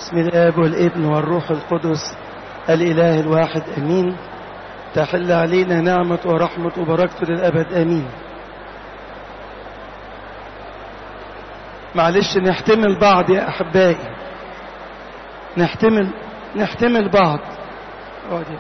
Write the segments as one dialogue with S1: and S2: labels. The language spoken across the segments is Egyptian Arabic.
S1: بسم الآب والابن والروح القدس الإله الواحد أمين تحل علينا نعمة ورحمة وبركة للأبد أمين معلش نحتمل بعض يا أحبائي نحتمل نحتمل بعض اقعد يا-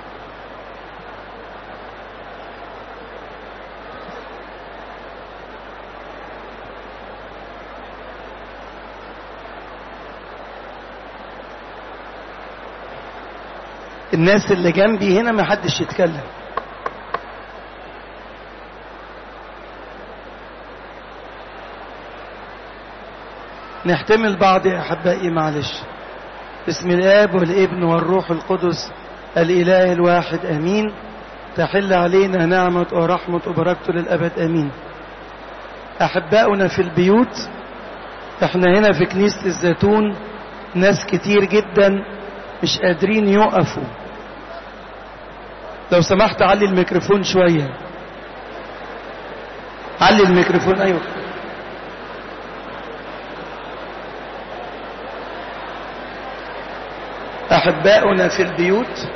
S1: الناس اللي جنبي هنا ما حدش يتكلم نحتمل بعض يا احبائي معلش بسم الاب والابن والروح القدس الاله الواحد امين تحل علينا نعمه ورحمه وبركته للابد امين احباؤنا في البيوت احنا هنا في كنيسه الزيتون ناس كتير جدا مش قادرين يقفوا لو سمحت علي الميكروفون شويه علي الميكروفون ايوه أحباؤنا في البيوت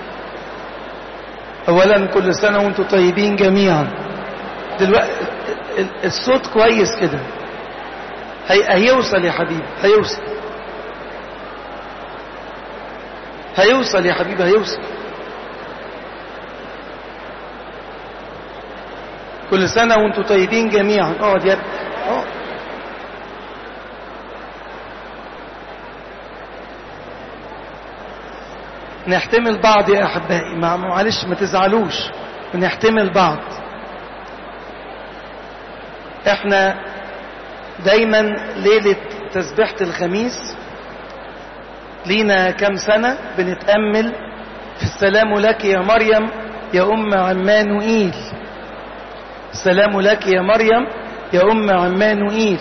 S1: أولا كل سنة وأنتم طيبين جميعا دلوقتي ال- الصوت كويس كده هي... هيوصل يا حبيبي هيوصل هيوصل يا حبيبي هيوصل كل سنة وأنتم طيبين جميعا اقعد يا ابني اقعد نحتمل بعض يا احبائي مع- معلش ما تزعلوش ونحتمل بعض احنا دايما ليلة تسبيحة الخميس لينا كم سنة بنتأمل في السلام لك يا مريم يا أم عمانوئيل السلام لك يا مريم يا أم عمانوئيل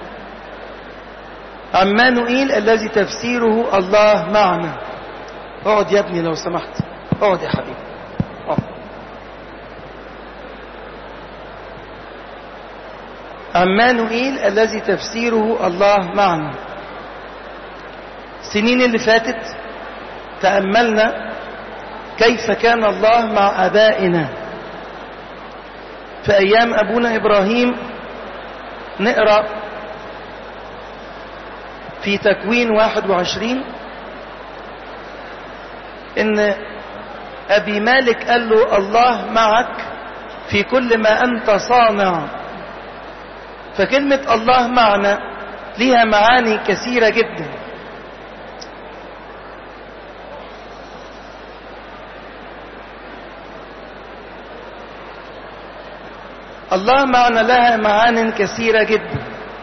S1: عمانوئيل الذي تفسيره الله معنا اقعد يا ابني لو سمحت اقعد يا حبيبي اقعد عمانوئيل الذي تفسيره الله معنا السنين اللي فاتت تأملنا كيف كان الله مع أبائنا في أيام أبونا إبراهيم نقرأ في تكوين 21 ان ابي مالك قال له الله معك في كل ما انت صانع فكلمة الله معنا ليها معاني كثيرة جدا الله معنا لها معان كثيرة جدا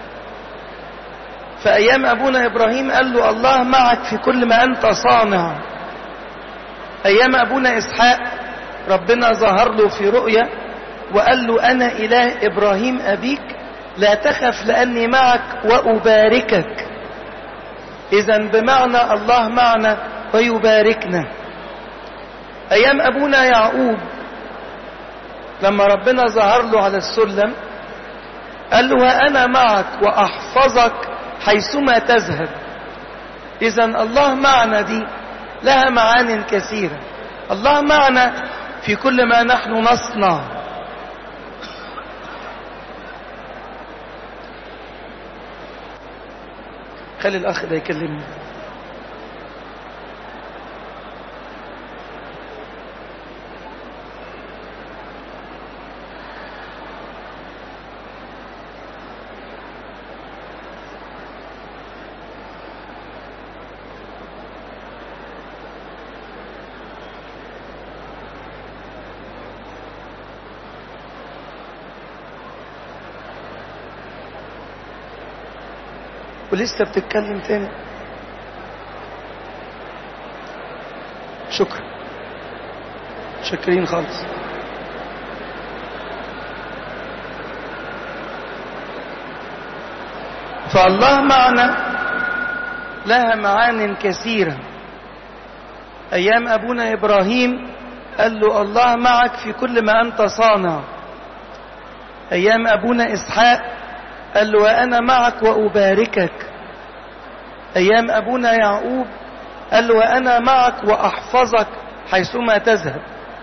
S1: فأيام أبونا إبراهيم قال له الله معك في كل ما أنت صانع أيام أبونا إسحاق ربنا ظهر له في رؤيا وقال له أنا إله إبراهيم أبيك لا تخف لأني معك وأباركك إذا بمعنى الله معنا ويباركنا أيام أبونا يعقوب لما ربنا ظهر له على السلم قال له وأنا معك وأحفظك حيثما تذهب إذا الله معنا دي لها معان كثيرة الله معنا في كل ما نحن نصنع خلي الأخ ده يكلمني ولسه بتتكلم تاني شكرا شاكرين خالص فالله معنا لها معان كثيرة أيام أبونا إبراهيم قال له الله معك في كل ما أنت صانع أيام أبونا إسحاق قال له وأنا معك وأباركك أيام أبونا يعقوب قال له وأنا معك وأحفظك حيثما تذهب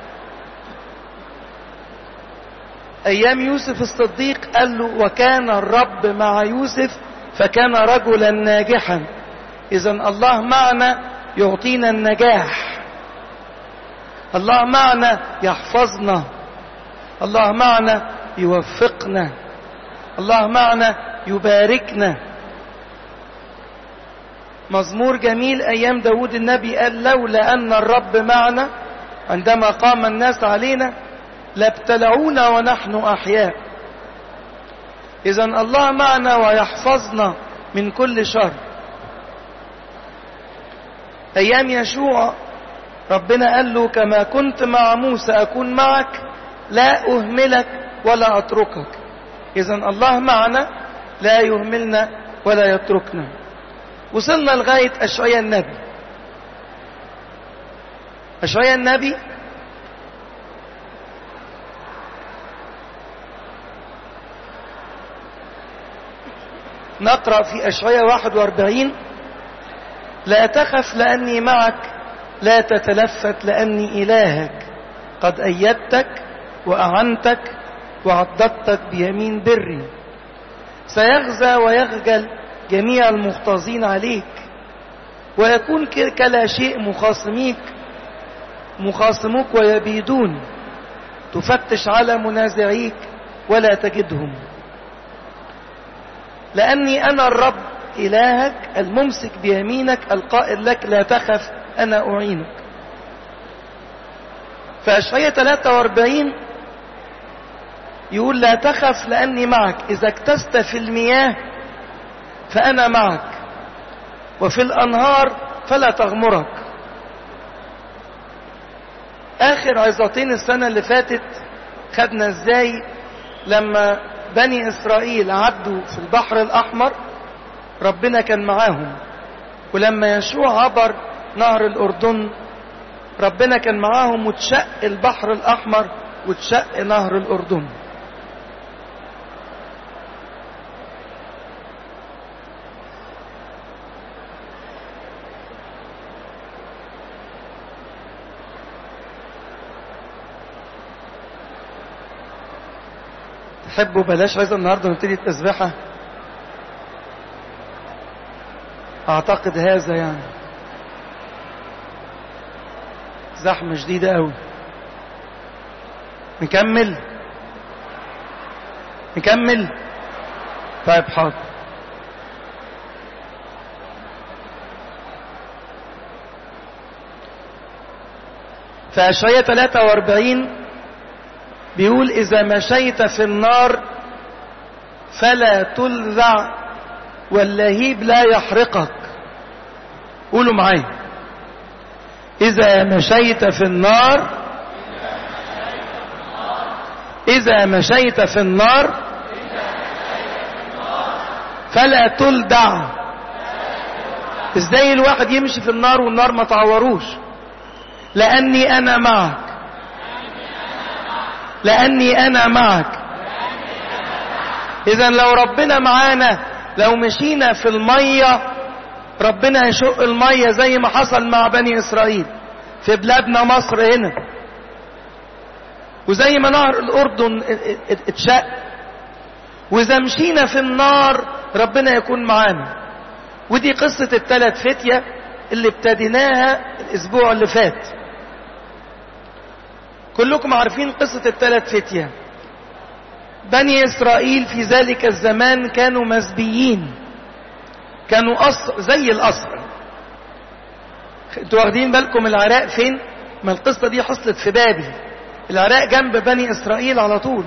S1: أيام يوسف الصديق قال له وكان الرب مع يوسف فكان رجلا ناجحا إذا الله معنا يعطينا النجاح الله معنا يحفظنا الله معنا يوفقنا الله معنا يباركنا مزمور جميل أيام داود النبي قال لولا أن الرب معنا عندما قام الناس علينا لابتلعونا ونحن أحياء إذا الله معنا ويحفظنا من كل شر أيام يشوع ربنا قال له كما كنت مع موسى أكون معك لا أهملك ولا أتركك إذا الله معنا لا يهملنا ولا يتركنا وصلنا لغاية أشعياء النبي أشعياء النبي نقرأ في أشعياء 41 لا تخف لأني معك لا تتلفت لأني إلهك قد أيدتك وأعنتك وعضدتك بيمين بري سيغزى ويخجل جميع المختازين عليك ويكون كلا شيء مخاصميك مخاصموك ويبيدون تفتش على منازعيك ولا تجدهم لأني أنا الرب إلهك الممسك بيمينك القائل لك لا تخف أنا أعينك فأشعية 43 يقول لا تخف لأني معك إذا اكتست في المياه فأنا معك وفي الأنهار فلا تغمرك آخر عظتين السنة اللي فاتت خدنا ازاي لما بني إسرائيل عدوا في البحر الأحمر ربنا كان معاهم ولما يشوع عبر نهر الأردن ربنا كان معاهم وتشق البحر الأحمر وتشق نهر الأردن تحبوا بلاش عايز النهارده نبتدي التسبيحه اعتقد هذا يعني زحمه شديده قوي نكمل نكمل طيب حاضر فأشعية 43 بيقول إذا مشيت في النار فلا تلذع واللهيب لا يحرقك قولوا معايا إذا مشيت في النار إذا مشيت في النار فلا تلدع ازاي الواحد يمشي في النار والنار ما تعوروش لأني أنا معك لأني أنا معك إذا لو ربنا معانا لو مشينا في المية ربنا يشق المية زي ما حصل مع بني إسرائيل في بلادنا مصر هنا وزي ما نهر الأردن اتشق وإذا مشينا في النار ربنا يكون معانا ودي قصة الثلاث فتية اللي ابتديناها الأسبوع اللي فات كلكم عارفين قصة الثلاث فتية بني إسرائيل في ذلك الزمان كانوا مسبيين كانوا أصر زي الأسر انتوا واخدين بالكم العراق فين ما القصة دي حصلت في بابل العراق جنب بني إسرائيل على طول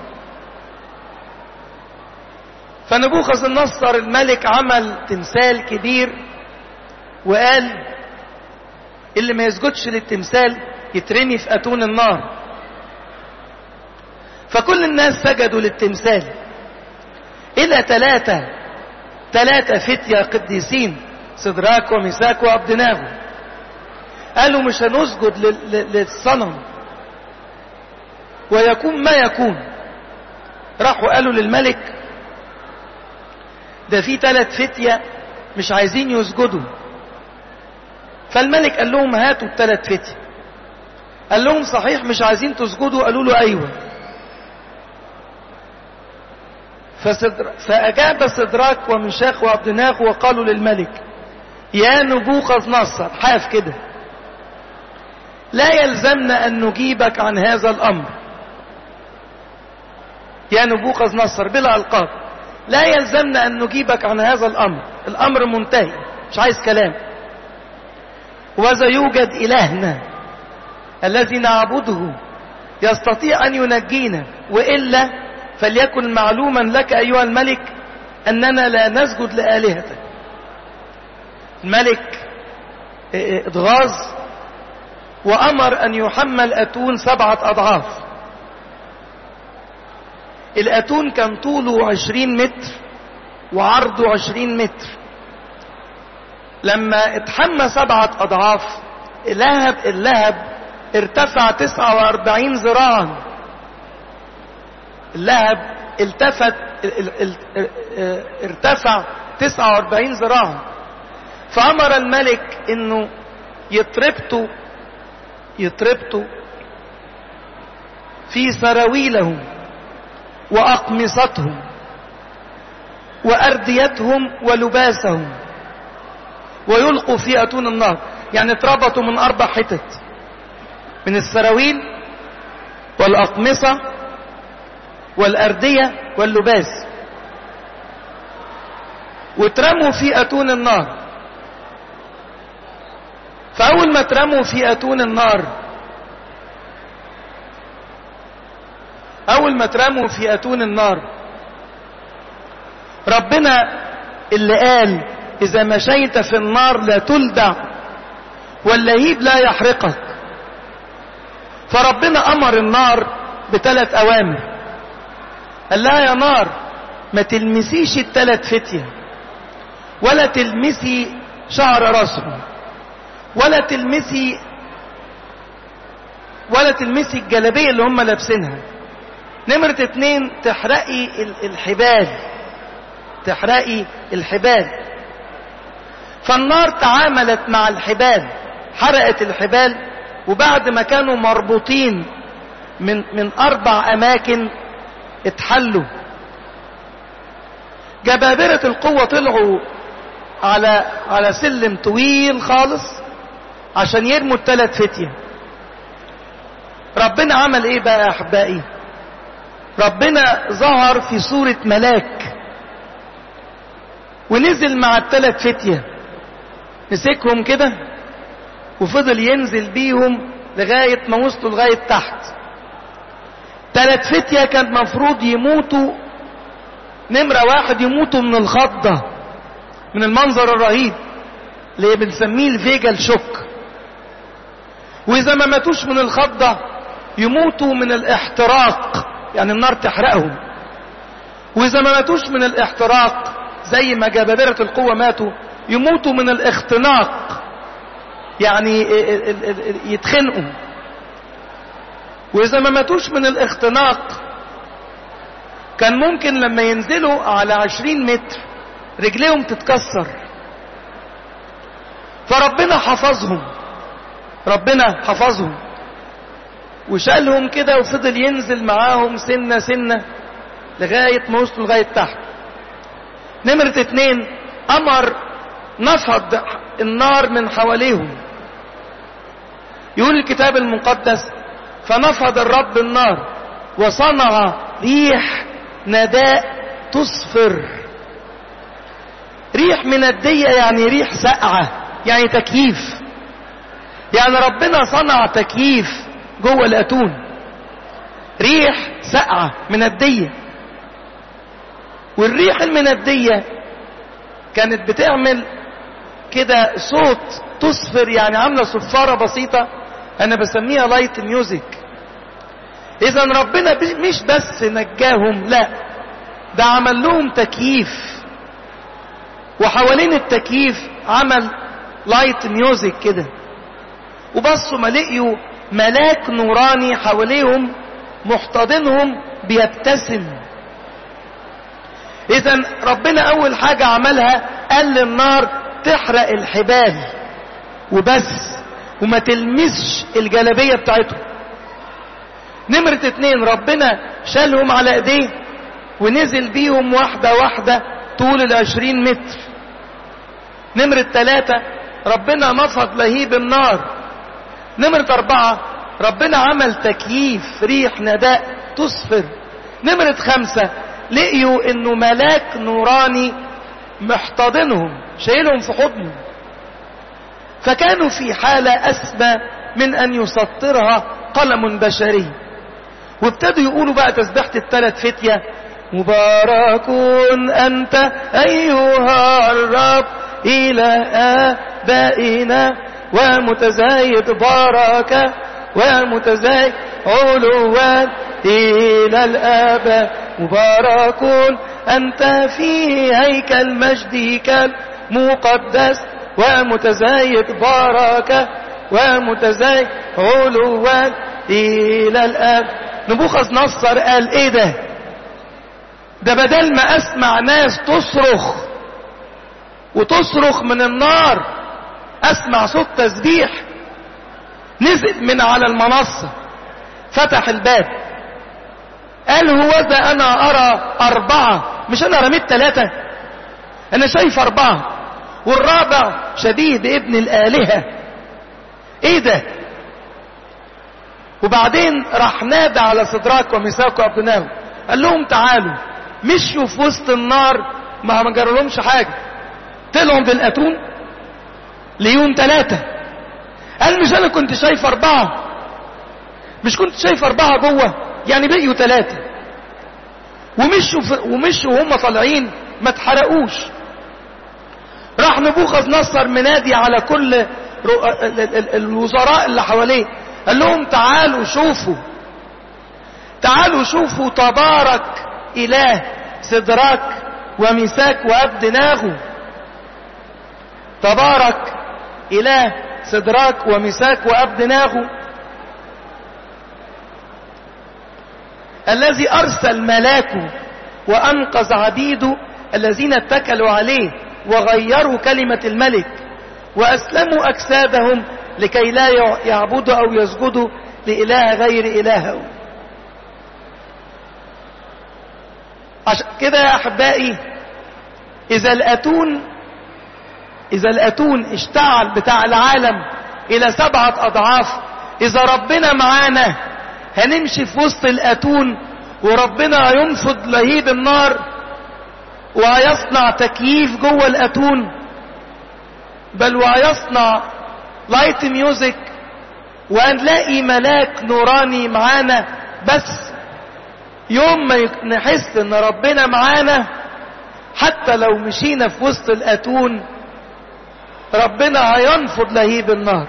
S1: فنبوخذ النصر الملك عمل تمثال كبير وقال اللي ما يسجدش للتمثال يترمي في أتون النار فكل الناس سجدوا للتمثال إلى ثلاثة ثلاثة فتية قديسين سدراك وميساك وأبدناغو قالوا مش هنسجد للصنم ويكون ما يكون راحوا قالوا للملك ده في ثلاث فتية مش عايزين يسجدوا فالملك قال لهم هاتوا الثلاث فتي قال لهم صحيح مش عايزين تسجدوا قالوا له ايوه فسدر... فأجاب سدراك ومشاخ وعبدناخ وقالوا للملك يا نبوخذ نصر حاف كده لا يلزمنا أن نجيبك عن هذا الأمر يا نبوخذ نصر بلا ألقاب لا يلزمنا أن نجيبك عن هذا الأمر الأمر منتهي مش عايز كلام وذا يوجد إلهنا الذي نعبده يستطيع أن ينجينا وإلا فليكن معلوما لك أيها الملك أننا لا نسجد لآلهتك الملك اتغاظ وأمر أن يحمل أتون سبعة أضعاف الأتون كان طوله عشرين متر وعرضه عشرين متر لما اتحمى سبعة أضعاف اللهب اللهب ارتفع تسعة واربعين ذراعا اللهب التفت ارتفع تسعة واربعين ذراعا فأمر الملك انه يطربتوا يطربتوا في سراويلهم وأقمصتهم وأرديتهم ولباسهم ويلقوا في أتون النار يعني اتربطوا من أربع حتت من السراويل والأقمصة والأردية واللباس واترموا في أتون النار فأول ما اترموا في أتون النار أول ما اترموا في أتون النار ربنا اللي قال إذا مشيت في النار لا تلدع واللهيب لا يحرقك فربنا أمر النار بثلاث أوامر قال لها يا نار ما تلمسيش الثلاث فتية ولا تلمسي شعر راسهم ولا تلمسي ولا تلمسي الجلابية اللي هم لابسينها نمرة اتنين تحرقي الحبال تحرقي الحبال فالنار تعاملت مع الحبال حرقت الحبال وبعد ما كانوا مربوطين من من اربع اماكن اتحلوا جبابرة القوة طلعوا على على سلم طويل خالص عشان يرموا الثلاث فتية ربنا عمل ايه بقى يا احبائي ربنا ظهر في صورة ملاك ونزل مع الثلاث فتية مسكهم كده وفضل ينزل بيهم لغاية ما وصلوا لغاية تحت ثلاث فتية كان مفروض يموتوا نمرة واحد يموتوا من الخضة من المنظر الرهيب اللي بنسميه الفيجال شوك واذا ما ماتوش من الخضة يموتوا من الاحتراق يعني النار تحرقهم واذا ما ماتوش من الاحتراق زي ما جبابرة القوة ماتوا يموتوا من الاختناق يعني يتخنقوا واذا ما ماتوش من الاختناق كان ممكن لما ينزلوا على عشرين متر رجليهم تتكسر فربنا حفظهم ربنا حفظهم وشالهم كده وفضل ينزل معاهم سنة سنة لغاية ما وصلوا لغاية تحت نمرة اتنين امر نفض النار من حواليهم يقول الكتاب المقدس فنفض الرب النار وصنع ريح نداء تصفر ريح مندية يعني ريح ساقعة يعني تكييف يعني ربنا صنع تكييف جوه الاتون ريح ساقعة مندية والريح المندية كانت بتعمل كده صوت تصفر يعني عاملة صفارة بسيطة انا بسميها لايت ميوزك اذا ربنا مش بس نجاهم لا ده عمل لهم تكييف وحوالين التكييف عمل لايت ميوزك كده وبصوا ما لقيوا ملاك نوراني حواليهم محتضنهم بيبتسم اذا ربنا اول حاجة عملها قال للنار تحرق الحبال وبس وما تلمسش الجلابية بتاعتهم نمرة اتنين ربنا شالهم على ايديه ونزل بيهم واحدة واحدة طول العشرين متر نمرة تلاتة ربنا نفض لهيب النار نمرة اربعة ربنا عمل تكييف ريح نداء تصفر نمرة خمسة لقيوا انه ملاك نوراني محتضنهم شايلهم في حضنه فكانوا في حالة اسمى من ان يسطرها قلم بشري وابتدوا يقولوا بقى تسبيحة الثلاث فتية مبارك أنت أيها الرب إلى آبائنا ومتزايد بركة ومتزايد علوا إلى الآباء مبارك أنت في هيكل مجدك المقدس ومتزايد بركة ومتزايد علوا إلى الآب نبوخذ نصر قال إيه ده ده بدل ما أسمع ناس تصرخ وتصرخ من النار أسمع صوت تسبيح نزل من على المنصة فتح الباب قال هو ذا أنا أرى أربعة مش أنا رميت ثلاثة أنا شايف أربعة والرابع شبيه بابن الآلهة إيه ده وبعدين راح نادى على صدراك وميثاق وابناه قال لهم تعالوا مشوا في وسط النار ما ما جرالهمش حاجة طلعوا بالأتون ليوم ثلاثة قال مش أنا كنت شايف أربعة مش كنت شايف أربعة جوه يعني بقيوا ثلاثة ومشوا في ومشوا وهم طالعين ما اتحرقوش راح نبوخذ نصر منادي على كل الوزراء اللي حواليه قال لهم تعالوا شوفوا تعالوا شوفوا تبارك إله سدراك وميساك وأبدناغو تبارك إله سدراك وميساك وأبدناغو الذي أرسل ملاكه وأنقذ عبيده الذين اتكلوا عليه وغيروا كلمة الملك وأسلموا أجسادهم لكي لا يعبدوا أو يسجدوا لإله غير إلهه عشان كده يا أحبائي إذا الأتون إذا الأتون اشتعل بتاع العالم إلى سبعة أضعاف إذا ربنا معانا هنمشي في وسط الأتون وربنا هينفض لهيب النار وهيصنع تكييف جوه الأتون بل وهيصنع لايت ميوزك وهنلاقي ملاك نوراني معانا بس يوم ما نحس ان ربنا معانا حتى لو مشينا في وسط الاتون ربنا هينفض لهيب النار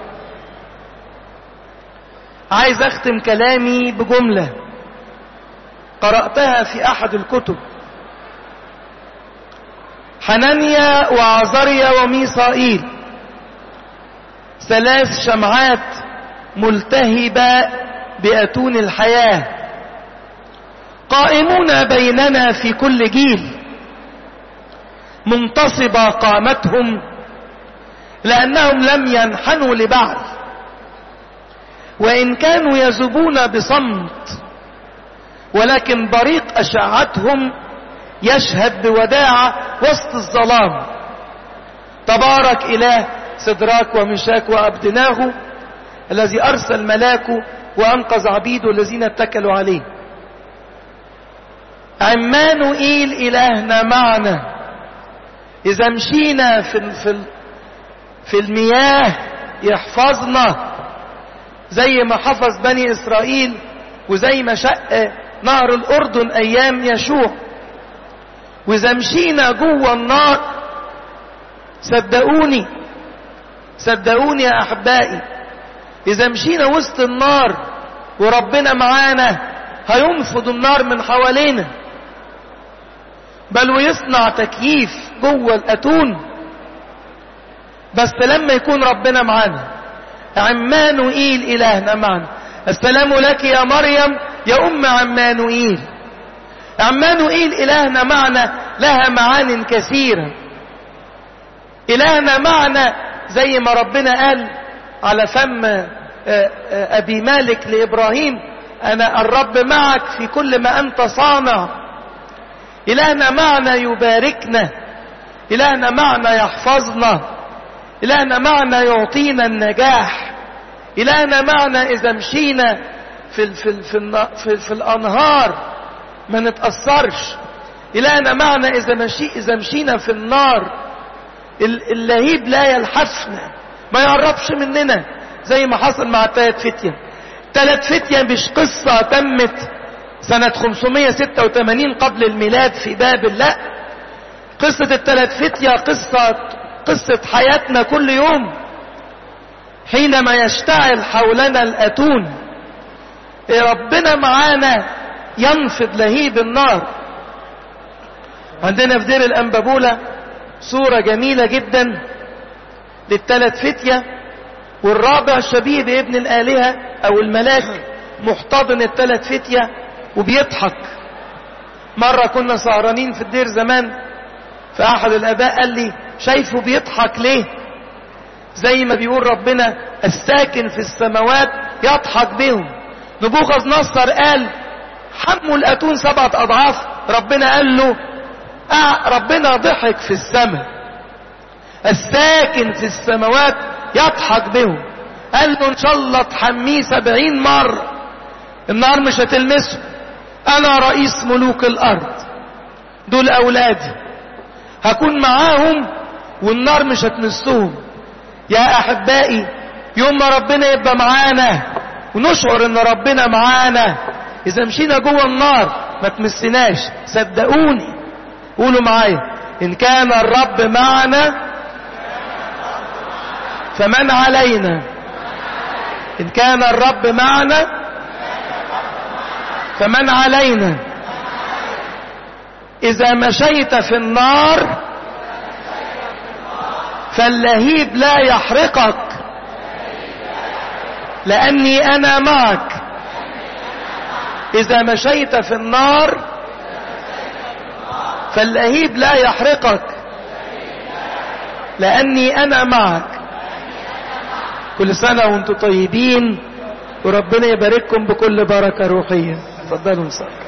S1: عايز اختم كلامي بجملة قرأتها في احد الكتب حنانيا وعزريا وميصائيل ثلاث شمعات ملتهبة بأتون الحياة قائمون بيننا في كل جيل منتصبة قامتهم لأنهم لم ينحنوا لبعض وإن كانوا يذوبون بصمت ولكن بريق أشعتهم يشهد بوداعة وسط الظلام تبارك إله سدراك ومشاك وأبدناه الذي أرسل ملاكه وأنقذ عبيده الذين اتكلوا عليه عمانوئيل إلهنا معنا إذا مشينا في, في, في المياه يحفظنا زي ما حفظ بني إسرائيل وزي ما شق نهر الأردن أيام يشوع وإذا مشينا جوه النار صدقوني صدقوني يا أحبائي إذا مشينا وسط النار وربنا معانا هينفض النار من حوالينا بل ويصنع تكييف جوه الأتون بس لما يكون ربنا معانا عمانوئيل إلهنا معنا السلام لك يا مريم يا أم عمانوئيل عمانوئيل إلهنا معنا لها معان كثيرة إلهنا معنا زي ما ربنا قال على فم أبي مالك لإبراهيم أنا الرب معك في كل ما أنت صانع إلهنا معنا يباركنا إلهنا معنا يحفظنا إلهنا معنا يعطينا النجاح إلهنا معنا إذا مشينا في, ال في, ال في, ال في, في الأنهار ما نتأثرش إلهنا معنا إذا, مشي إذا مشينا في النار اللهيب لا يلحسنا ما يقربش مننا زي ما حصل مع الثلاث فتية ثلاث فتية مش قصة تمت سنة 586 قبل الميلاد في بابل لا قصة الثلاث فتية قصة قصة حياتنا كل يوم حينما يشتعل حولنا الأتون ربنا معانا ينفض لهيب النار عندنا في دير الأنبابولة صورة جميلة جدا للثلاث فتية والرابع شبيه بابن الآلهة أو الملاك محتضن الثلاث فتية وبيضحك مرة كنا سهرانين في الدير زمان فأحد الآباء قال لي شايفه بيضحك ليه زي ما بيقول ربنا الساكن في السماوات يضحك بهم نبوخذ نصر قال حموا الأتون سبعة أضعاف ربنا قال له آه ربنا ضحك في السماء الساكن في السماوات يضحك بهم قال له ان شاء الله تحميه سبعين مرة النار مش هتلمسه انا رئيس ملوك الارض دول اولادي هكون معاهم والنار مش هتمسهم يا احبائي يوم ما ربنا يبقى معانا ونشعر ان ربنا معانا اذا مشينا جوه النار ما تمسناش صدقوني قولوا معايا ان كان الرب معنا فمن علينا ان كان الرب معنا فمن علينا اذا مشيت في النار فاللهيب لا يحرقك لاني انا معك اذا مشيت في النار فاللهيب لا يحرقك لاني انا معك كل سنة وانتم طيبين وربنا يبارككم بكل بركة روحية تفضلوا نصلي